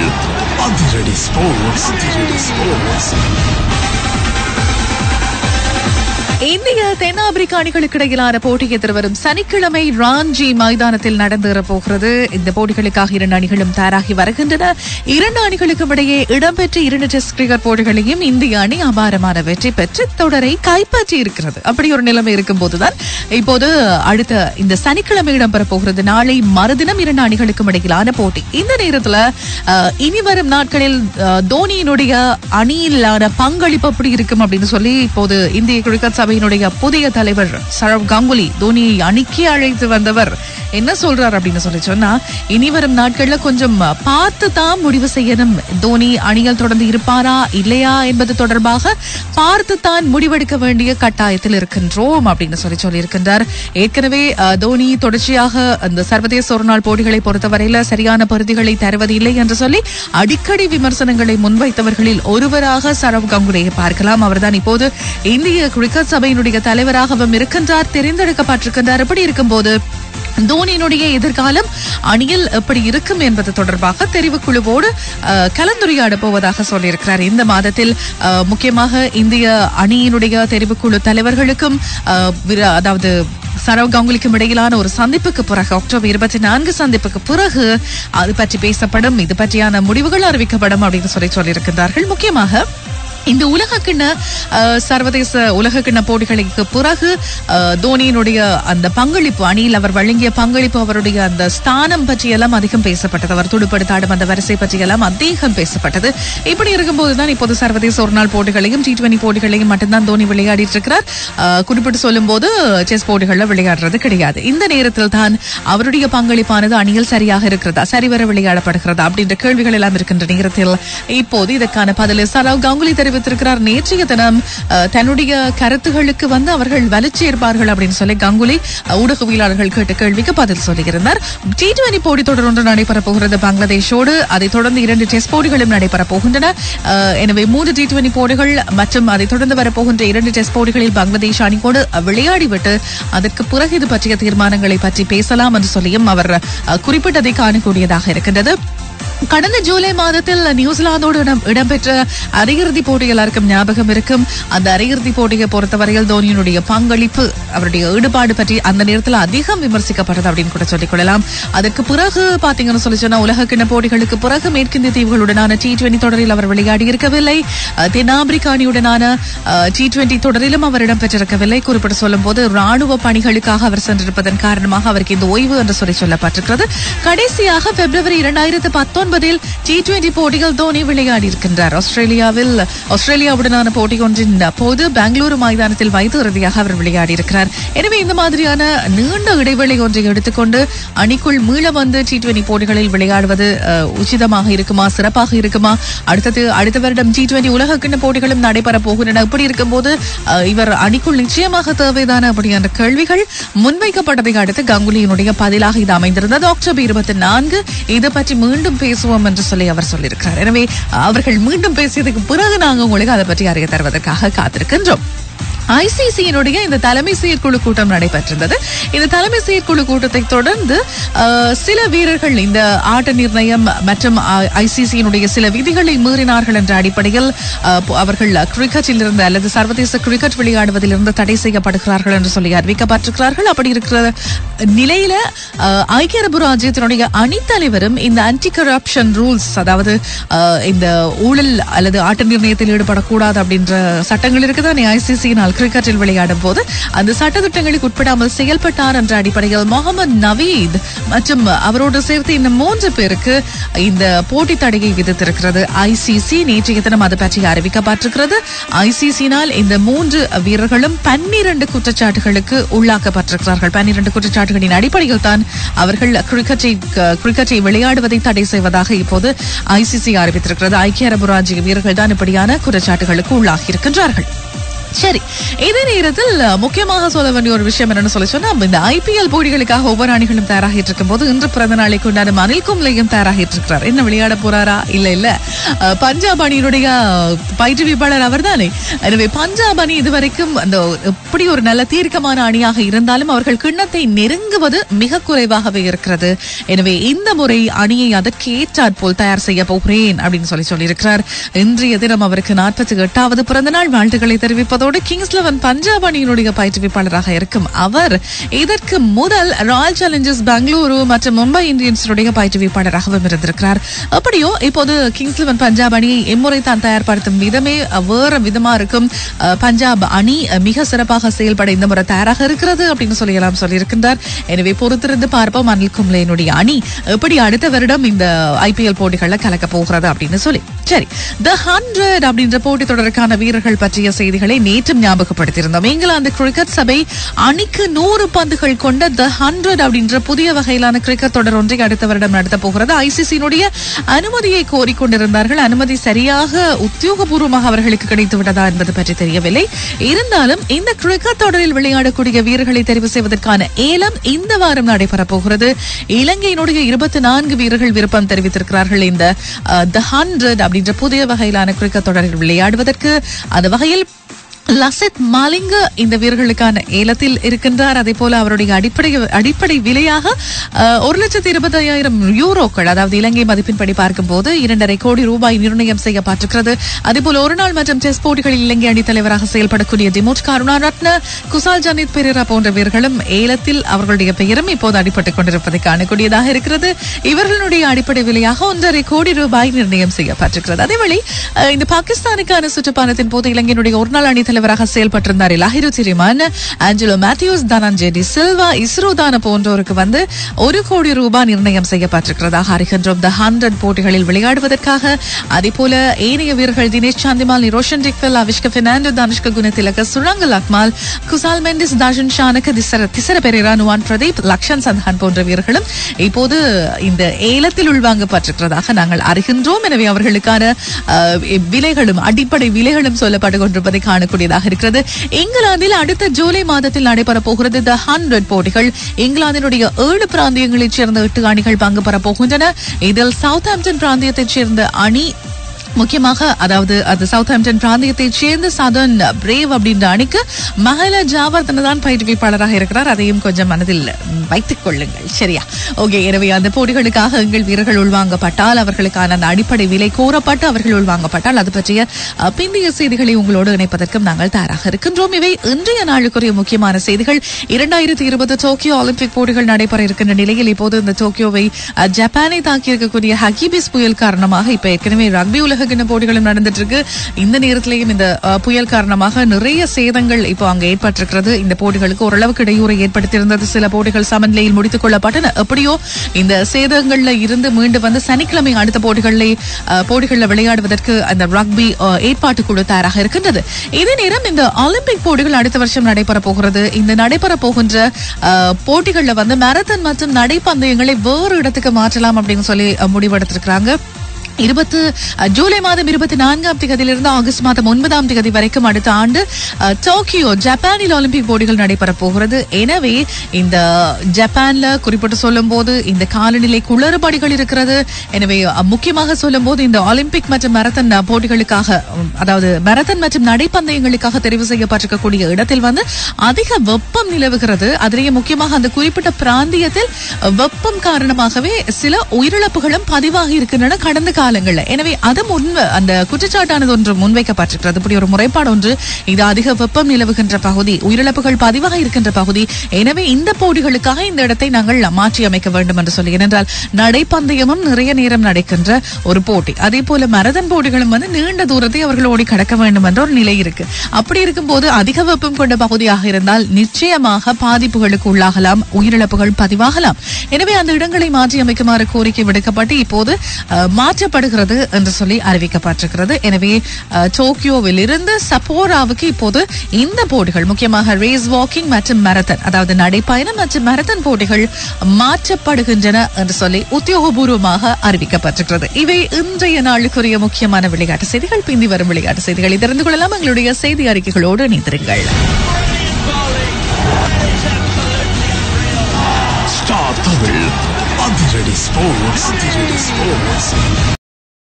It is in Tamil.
அதிரடி ஸ்போர்ட்ஸ் அதிரடி ஸ்போர்ட்ஸ் இந்திய தென்னாப்பிரிக்க அணிகளுக்கு இடையிலான போட்டி எதிர்வரும் சனிக்கிழமை ராஞ்சி மைதானத்தில் நடந்தேற போகிறது இந்த போட்டிகளுக்காக இரண்டு அணிகளும் தயாராகி வருகின்றன இரண்டு அணிகளுக்கும் இடையே இடம்பெற்ற இரண்டு டெஸ்ட் கிரிக்கெட் போட்டிகளையும் இந்திய அணி அபாரமான வெற்றி பெற்று தொடரை கைப்பற்றி இருக்கிறது அப்படி ஒரு நிலைமை இருக்கும் போதுதான் இப்போது அடுத்த இந்த சனிக்கிழமை இடம்பெற போகிறது நாளை மறுதினம் இரண்டு அணிகளுக்கும் இடையிலான போட்டி இந்த நேரத்துல அஹ், இனி வரும் நாட்களில் அஹ், தோனியினுடைய அணியிலான பங்களிப்பு எப்படி இருக்கும் அப்படின்னு சொல்லி இப்போது இந்திய கிரிக்கெட் சபையினுடைய புதிய தலைவர் சரவ் கங்குலி தோனியை அணிக்கே அழைத்து வந்தவர் என்ன சொல்றார் அப்படின்னு சொல்லி சொன்னா இனி வரும் நாட்கள்ல கொஞ்சம் பார்த்து தான் முடிவு செய்யணும் தோனி அணியில் தொடர்ந்து இருப்பாரா இல்லையா என்பது தொடர்பாக பார்த்து தான் முடிவெடுக்க வேண்டிய கட்டாயத்தில் இருக்கின்றோம் அப்படின்னு சொல்லி சொல்லியிருக்கின்றார் ஏற்கனவே அஹ், தோனி தொடர்ச்சியாக அந்த சர்வதேச ஒருநாள் போட்டிகளை பொறுத்தவரையில சரியான பருதிகளை தருவதில்லை என்று சொல்லி அடிக்கடி விமர்சனங்களை முன்வைத்தவர்களில் ஒருவராக சரவ் கங்குலியை பார்க்கலாம் அவர்தான் இப்போது இந்திய கிரிக்கெட் சபையினுடைய தலைவராகவும் இருக்கின்றார் தெரிந்தெடுக்கப்பட்டிருக்கின்றார் அப்படி இருக்கும்போது தோனியினுடைய எதிர்காலம் அணியில் எப்படி இருக்கும் என்பது தொடர்பாக தெரிவுக்குழுவோடு அஹ், கலந்துரையாட போவதாக சொல்லியிருக்கிறார் இந்த மாதத்தில் அஹ், முக்கியமாக இந்திய அணியினுடைய தெரிவுக்குழு தலைவர்களுக்கும் அஹ், விர- அதாவது சரவ் கங்குலிக்கும் இடையிலான ஒரு சந்திப்புக்கு பிறகு அக்டோபர் இருபத்தி நான்கு சந்திப்புக்கு பிறகு அது பற்றி பேசப்படும் இது பற்றியான முடிவுகள் அறிவிக்கப்படும் அப்படின்னு சொல்லி சொல்லியிருக்கின்றார்கள் முக்கியமாக இந்த உலகக்கிண்ண அஹ், சர்வதேச உலகக்கிண்ண போட்டிகளுக்கு பிறகு அஹ், தோனியினுடைய அந்த பங்களிப்பு அணியில் அவர் வழங்கிய பங்களிப்பு அவருடைய அந்த ஸ்தானம் பற்றியெல்லாம் அதிகம் பேசப்பட்டது அவர் துடுப்படுத்த ஆடும் அந்த வரிசை பற்றியெல்லாம் அதிகம் பேசப்பட்டது இப்படி இருக்கும்போதுதான் இப்போது சர்வதேச ஒரு நாள் போட்டிகளையும் டி டுவெண்டி போட்டிகளையும் மட்டும்தான் தோனி விளையாடிட்டு இருக்கிறார் அஹ், குறிப்பிட்டு சொல்லும் போது செஸ் போட்டிகள்ல விளையாடுறது கிடையாது இந்த நேரத்தில் தான் அவருடைய பங்களிப்பானது அணியில் சரியாக இருக்கிறதா சரிவர விளையாடப்படுகிறதா அப்படின்ற கேள்விகள் எல்லாம் இருக்கின்ற நேரத்தில் இப்போது இதற்கான பதிலை சரவ் கங்குலி தெரிவித்திருக்கிறார் நேற்றைய தினம் அஹ், தன்னுடைய கருத்துகளுக்கு வந்து அவர்கள் வலுச்சேர்ப்பார்கள் அப்படின்னு சொல்லி கங்குலி அஹ், ஊடகவியலாளர்கள் கேட்ட கேள்விக்கு பதில் சொல்லியிருந்தார் டி டுவெண்டி போட்டி தொடர் ஒன்று நடைபெறப் போகிறது பங்களாதேஷோடு அதைத் தொடர்ந்து இரண்டு டெஸ்ட் போட்டிகளும் நடைபெறப் போகின்றன அஹ், எனவே மூன்று டி டுவெண்டி போட்டிகள் மற்றும் அதைத் தொடர்ந்து வரப்போகின்ற இரண்டு டெஸ்ட் போட்டிகளில் பங்களாதேஷ் அணியோடு விளையாடிவிட்டு அதற்கு பிறகு இது பற்றிய தீர்மானங்களை பற்றி பேசலாம் என்று சொல்லியும் அவர் அஹ், குறிப்பிட்டதை காணக்கூடியதாக இருக்கின்றது கடந்த ஜூலை மாதத்தில் நியூசிலாந்தோடு இடம்- இடம்பெற்ற அரையிறுதி போட்டி எல்லாருக்கும் ஞாபகம் இருக்கும் அந்த அரையிறுதி போட்டியை பொறுத்தவரையில் தோனியினுடைய பங்களிப்பு அவருடைய ஈடுபாடு பற்றி அந்த நேரத்தில் அதிகம் விமர்சிக்கப்பட்டது அப்படின்னு கூட சொல்லிக் கொள்ளலாம் அதற்கு பிறகு பாத்தீங்கன்னு சொல்லி சொன்னா உலகக்கிண்ண போட்டிகளுக்கு பிறகு மேற்கிந்திய தீவுகளுடனான டி டுவெண்டி தொடரில் அவர் விளையாடி இருக்கவில்லை அஹ், தென்னாப்பிரிக்க அணியுடனான டி டுவெண்டி தொடரிலும் அவர் இடம்பெற்றிருக்கவில்லை குறிப்பிட்டு சொல்லும் போது ராணுவ பணிகளுக்காக அவர் சென்றிருப்பதன் காரணமாக அவருக்கு இந்த ஓய்வு என்று சொல்லி சொல்லப்பட்டிருக்கிறது கடைசியாக பிப்ரவரி இரண்டாயிரத்து பத்தொன்பதில் டி டுவெண்டி போட்டிகள் தோனி விளையாடி இருக்கின்றார் ஆஸ்திரேலியாவில் ஆஸ்திரேலியாவுடனான போட்டி ஒன்றின் போது பெங்களூரு மைதானத்தில் வைத்து இறுதியாக அவர் விளையாடி இருக்கிறார் எனவே இந்த மாதிரியான நீண்ட இடைவெளி ஒன்றை எடுத்துக்கொண்டு அணிக்குள் மீள வந்து டி டுவெண்டி போட்டிகளில் விளையாடுவது அஹ், உச்சிதமாக இருக்குமா சிறப்பாக இருக்குமா அடுத்தது அடுத்த வருடம் டி டுவெண்டி உலகக்கிண்ண போட்டிகளும் நடைபெற போகின்றன இப்படி இருக்கும்போது அஹ், இவர் அணிக்குள் நிச்சயமாக தேவைதான அப்படியான கேள்விகள் முன்வைக்கப்பட்டதை அடுத்து கங்குலியினுடைய பதிலாக இது அமைந்திருந்தது அக்டோபர் இருபத்தி நான்கு இது பற்றி மீண்டும் பேசுவோம் என்று சொல்லி அவர் சொல்லியிருக்கிறார் எனவே அவர்கள் மீண்டும் பேசியதுக்கு பிறகு நாங்கள் உங்களுக்கு அதை பற்றி அறிய தருவதற்காக காத்திருக்கின்றோம் ஐசிசியினுடைய இந்த தலைமை செயற்குழு கூட்டம் நடைபெற்றிருந்தது இந்த தலைமை செயற்குழு கூட்டத்தை தொடர்ந்து அஹ், சில வீரர்கள் இந்த ஆட்ட நிர்ணயம் மற்றும் ஐசிசியினுடைய சில விதிகளை மீறினார்கள் என்ற அடிப்படையில் அஹ், போ- அவர்கள் கிரிக்கெட்டில் இருந்து அல்லது சர்வதேச கிரிக்கெட் விளையாடுவதில் இருந்து தடை செய்யப்படுகிறார்கள் என்று சொல்லி அறிவிக்கப்பட்டிருக்கிறார்கள் அப்படி இருக்கிற நிலையில அஹ், ஐக்கிய அரபு ராஜ்யத்தினுடைய அணித்தலைவரும் இந்த ஆன்டி கரப்ஷன் ரூல்ஸ் அதாவது அஹ், இந்த ஊழல் அல்லது ஆட்ட நிர்ணயத்தில் ஈடுபடக்கூடாது அப்படின்ற சட்டங்கள் இருக்குதானே ஐசிசியினால் கிரிக்கெட்டில் விளையாடும் போது அந்த சட்டத்திட்டங்களுக்கு உட்படாமல் செயல்பட்டார் என்ற அடிப்படையில் முகமது நவீத் மற்றும் அவரோடு சேர்த்து இந்த மூன்று பேருக்கு இந்த போட்டி தடையை விதித்திருக்கிறது ஐசிசி நேற்றைய தினம் அது பற்றி அறிவிக்கப்பட்டிருக்கிறது ஐசிசியினால் இந்த மூன்று வீரர்களும் பன்னிரண்டு குற்றச்சாட்டுகளுக்கு உள்ளாக்கப்பட்டிருக்கிறார்கள் பன்னிரண்டு குற்றச்சாட்டுகளின் அடிப்படையில் தான் அவர்கள் கிரிக்கெட்டை கிரிக்கெட்டை விளையாடுவதை தடை செய்வதாக இப்போது ஐசிசி அறிவித்திருக்கிறது ஐக்கிய அரபு ராஜ்ய வீரர்கள் தான் இப்படியான குற்றச்சாட்டுகளுக்கு உள்ளாகி இருக்கின்றார்கள் சரி இதே நேரத்தில் அஹ், முக்கியமாக சொல்ல வேண்டிய ஒரு விஷயம் என்னன்னு சொல்லி சொன்னா இந்த ஐபிஎல் போட்டிகளுக்காக ஒவ்வொரு அணிகளும் தயாராகிட்டு இருக்கும் போது இன்று பிறந்த நாளை கொண்டாட அனில் கும்ளையும் தயாராகிட்டு இருக்கிறார் என்ன விளையாட போறாரா இல்ல இல்ல அஹ், பஞ்சாப் அணியினுடைய அஹ், பயிற்றுவிப்பாளர் அவர்தானே எனவே பஞ்சாப் அணி இதுவரைக்கும் அந்த எப்படி ஒரு நல்ல தீர்க்கமான அணியாக இருந்தாலும் அவர்கள் கிண்ணத்தை நெருங்குவது மிக குறைவாகவே இருக்கிறது எனவே இந்த முறை அணியை அதற்கு ஏற்றாற்போல் தயார் செய்ய போகிறேன் அப்படின்னு சொல்லி சொல்லியிருக்கிறார் இன்றைய தினம் அவருக்கு நாற்பத்தி எட்டாவது பிறந்தநாள் வாழ்த்துக்களை தெரிவிப்பதோடு கிங்ஸ் லெவன் பஞ்சாப் அணியினுடைய பயிற்றுவிப்பாளராக இருக்கும் அவர் இதற்கு முதல் ராயல் சேலஞ்சர்ஸ் பெங்களூரு மற்றும் மும்பை இந்தியன்ஸுடைய பயிற்றுவிப்பாளராகவும் இருந்திருக்கிறார் அப்படியோ இப்போது கிங்ஸ் லெவன் பஞ்சாப் அணியை இம்முறை தான் தயார்படுத்தும் விதமே அஹ், வேற விதமா இருக்கும் அஹ், பஞ்சாப் அணி அஹ், மிக சிறப்பாக செயல்பட இந்த முறை தயாராக இருக்கிறது அப்படின்னு சொல்லி எல்லாம் சொல்லியிருக்கின்றார் எனவே பொறுத்திருந்து பார்ப்போம் அனில் கும்ளேனுடைய அணி எப்படி அடுத்த வருடம் இந்த ஐபிஎல் போட்டிகள்ல கலக்க போகிறது அப்படின்னு சொல்லி சரி த ஹண்ட்ரட் அப்படின்ற போட்டி தொடருக்கான வீரர்கள் பற்றிய செய்திகளை நேற்றும் ஞாபகப்படுத்தியிருந்தோம் இங்கிலாந்து கிரிக்கெட் சபை அணிக்கு நூறு பந்துகள் கொண்ட த ஹண்ட்ரட் அப்படின்ற புதிய வகையிலான கிரிக்கெட் தொடர் ஒன்றை அடுத்த வருடம் நடத்த போகிறது ஐசிசியினுடைய அனுமதியை கோரிக்கொண்டிருந்தார்கள் அனுமதி சரியாக உத்தியோகபூர்வமாக அவர்களுக்கு கிடைத்து விட்டதா என்பது பற்றி தெரியவில்லை இருந்தாலும் இந்த கிரிக்கெட் தொடரில் விளையாடக்கூடிய வீரர்களை தெரிவு செய்வதற்கான ஏலம் இந்த வாரம் நடைபெறப் போகிறது இலங்கையினுடைய இருபத்தி நான்கு வீரர்கள் விருப்பம் தெரிவித்திருக்கிறார்கள் இந்த த ஹண்ட்ரட் அப்படின்ற புதிய வகையிலான கிரிக்கெட் தொடரில் விளையாடுவதற்கு அந்த வகையில் லசித் மாலிங்க இந்த வீரர்களுக்கான ஏலத்தில் இருக்கின்றார் அதே போல அவருடைய அடிப்படை அடிப்படை விலையாக அஹ், ஒரு லட்சத்தி இருபத்தையாயிரம் யூரோக்கள் அதாவது இலங்கை மதிப்பின்படி பார்க்கும்போது இரண்டரை கோடி ரூபாய் நிர்ணயம் செய்யப்பட்டிருக்கிறது அதே போல ஒரு நாள் மற்றும் டெஸ்ட் போட்டிகளில் இலங்கை அணித் தலைவராக செயல்படக்கூடிய திமுத் கருணாரத்ன குசால் ஜனித் பெரேரா போன்ற வீரர்களும் ஏலத்தில் அவர்களுடைய பெயரும் இப்போது அடிபட்டுக் கொண்டிருப்பதை காணக்கூடியதாக இருக்கிறது இவர்களுடைய அடிப்படை விலையாக ஒன்றரை கோடி ரூபாய் நிர்ணயம் செய்யப்பட்டிருக்கிறது அதேவேளை அஹ், இந்த பாகிஸ்தானுக்கான சுற்றுப்பயணத்தின் போது இலங்கையினுடைய ஒருநாள் அணி தலைவராக செயல்பட்டிருந்தார் லாஹிரு திரிமான் ஆஞ்சலோ மேத்யூஸ் தனஞ்செடி சில்வா இஸ்ரோ தான போன்றோருக்கு வந்து ஒரு கோடி ரூபாய் நிர்ணயம் செய்யப்பட்டிருக்கிறதாக அறிகின்றோம் த ஹண்ட்ரட் போட்டிகளில் விளையாடுவதற்காக அதே போல ஏனைய வீரர்கள் தினேஷ் சாந்திமால் நிரோஷன் டிக்வெல் அவிஷ்க பெர்னாண்டோ தனுஷ்க குணத்திலக சுரங்கல் அக்மால் குசால் மெண்டிஸ் தாஜன் ஷானக திசர திசர பெரேரா நுவான் பிரதீப் லக்ஷன் சந்தான் போன்ற வீரர்களும் இப்போது இந்த ஏலத்தில் உள்வாங்கப்பட்டிருக்கிறதாக நாங்கள் அறிகின்றோம் எனவே அவர்களுக்கான அஹ், விலைகளும் அடிப்படை விலைகளும் சொல்லப்பட்டு கொண்டிருப்பதை காணக்கூடியதாக இருக்கிறது இங்கிலாந்தில் அடுத்த ஜூலை மாதத்தில் நடைபெற போகிறது த ஹண்ட்ரட் போட்டிகள் இங்கிலாந்தினுடைய ஏழு பிராந்தியங்களைச் சேர்ந்த எட்டு அணிகள் பங்கு பெறப் போகின்றன இதில் சவுத் ஆம்டன் பிராந்தியத்தைச் சேர்ந்த அணி முக்கியமாக அதாவது அது சவுத் ஆம்டன் பிராந்தியத்தைச் சேர்ந்த சதர்ன் பிரேவ் அப்படின்ற அணிக்கு மகள ஜாவர்தன தான் பயிற்றுவிப்பாளராக இருக்கிறார் அதையும் கொஞ்சம் மனதில் ம், வைத்துக் கொள்ளுங்கள் சரியா ஓகே எனவே அந்த போட்டிகளுக்காக எங்கள் வீரர்கள் உள்வாங்கப்பட்டால் அவர்களுக்கான அந்த அடிப்படை விலை கோரப்பட்டு அவர்கள் உள்வாங்கப்பட்டால் அது பற்றிய அஹ், பிந்தைய செய்திகளை உங்களோடு இணைப்பதற்கும் நாங்கள் தயாராக இருக்கின்றோம் இவை இன்றைய நாளுக்குரிய முக்கியமான செய்திகள் இரண்டாயிரத்தி இருபது டோக்கியோ ஒலிம்பிக் போட்டிகள் நடைபெற இருக்கின்ற நிலையில் இப்போது இந்த டோக்கியோவை அஹ், ஜப்பானை தாக்கியிருக்கக்கூடிய ஹகிபிஸ் புயல் காரணமாக இப்ப ஏற்கனவே ரக்பி உலக கிண்ண போட்டிகளும் நடந்துட்டு இருக்கு இந்த நேரத்திலேயும் இந்த அஹ், புயல் காரணமாக நிறைய சேதங்கள் இப்போ அங்க ஏற்பட்டிருக்கிறது இந்த போட்டிகளுக்கு ஓரளவுக்கு இடையூறை ஏற்படுத்தியிருந்தது சில போட்டிகள் சமநிலையில் முடித்துக் கொள்ளப்பட்டன எப்படியோ இந்த சேதங்கள்ல இருந்து மீண்டு வந்து சனிக்கிழமை அடுத்த போட்டிகளில் போட்டிகளில் விளையாடுவதற்கு அந்த ரக்பி அஹ், ஏற்பாட்டு குழு தயாராக இருக்கின்றது இதே நேரம் இந்த ஒலிம்பிக் போட்டிகள் அடுத்த வருஷம் நடைபெற போகிறது இந்த நடைபெற போகின்ற அஹ், போட்டிகள்ல வந்து மேரத்தான் மற்றும் நடைப்பந்தயங்களை வேறு இடத்துக்கு மாற்றலாம் அப்படின்னு சொல்லி அஹ், முடிவெடுத்திருக்கிறாங்க இருபத்து அஹ், ஜூலை மாதம் இருபத்தி நான்காம் தேதியிலிருந்து ஆகஸ்ட் மாதம் ஒன்பதாம் தேதி வரைக்கும் அடுத்த ஆண்டு அஹ், டோக்கியோ ஜப்பானில் ஒலிம்பிக் போட்டிகள் நடைபெற போகிறது எனவே இந்த ஜப்பான்ல குறிப்பிட்டு சொல்லும் போது இந்த காலநிலை குளறுபடிகள் இருக்கிறது எனவே அஹ், முக்கியமாக சொல்லும் போது இந்த ஒலிம்பிக் மற்றும் மரத்தன் அஹ், போட்டிகளுக்காக உம், அதாவது மரத்தன் மற்றும் நடைப்பந்தயங்களுக்காக தெரிவு செய்யப்பட்டிருக்கக்கூடிய இடத்தில் வந்து அதிக வெப்பம் நிலவுகிறது அதிலேயே முக்கியமாக அந்த குறிப்பிட்ட பிராந்தியத்தில் அஹ், வெப்பம் காரணமாகவே சில உயிரிழப்புகளும் பதிவாகி இருக்கின்றன கடந்த காலங்கள்ல எனவே அது முன் அந்த குற்றச்சாட்டானது ஒன்று முன்வைக்கப்பட்டிருக்கிறது இப்படி ஒரு முறைப்பாடு ஒன்று இது அதிக வெப்பம் நிலவுகின்ற பகுதி உயிரிழப்புகள் பதிவாக இருக்கின்ற பகுதி எனவே இந்த போட்டிகளுக்காக இந்த இடத்தை நாங்கள் மாற்றி அமைக்க வேண்டும் என்று சொல்லி ஏனென்றால் நடைப்பந்தயமும் நிறைய நேரம் நடக்கின்ற ஒரு போட்டி அதே போல மரதன் போட்டிகளும் வந்து நீண்ட தூரத்தை அவர்கள் ஓடி கடக்க வேண்டும் என்ற ஒரு நிலை இருக்கு அப்படி இருக்கும்போது அதிக வெப்பம் கொண்ட பகுதியாக இருந்தால் நிச்சயமாக பாதிப்புகளுக்கு உள்ளாகலாம் உயிரிழப்புகள் பதிவாகலாம் எனவே அந்த இடங்களை மாற்றி அமைக்குமாறு கோரிக்கை விடுக்கப்பட்டு இப்போது அஹ், மாற்றப்பட்டு மாற்றப்படுகிறது என்று சொல்லி அறிவிக்கப்பட்டிருக்கிறது எனவே அஹ், டோக்கியோவில் இருந்து சப்போராவுக்கு இப்போது இந்த போட்டிகள் முக்கியமாக ரேஸ் வாக்கிங் மற்றும் மரத்தன் அதாவது நடைப்பயணம் மற்றும் மரத்தன் போட்டிகள் மாற்றப்படுகின்றன என்று சொல்லி உத்தியோகபூர்வமாக அறிவிக்கப்பட்டிருக்கிறது இவை இன்றைய நாளுக்குரிய முக்கியமான விளையாட்டு செய்திகள் பிந்தி வரும் விளையாட்டு செய்திகளை தெரிந்து கொள்ளலாம் எங்களுடைய செய்தி அறிக்கைகளோடு இணைந்திருங்கள் ஸ்டார் தமிழ் அதிரடி ஸ்போர்ட்ஸ் அதிரடி ஸ்போர்ட்ஸ்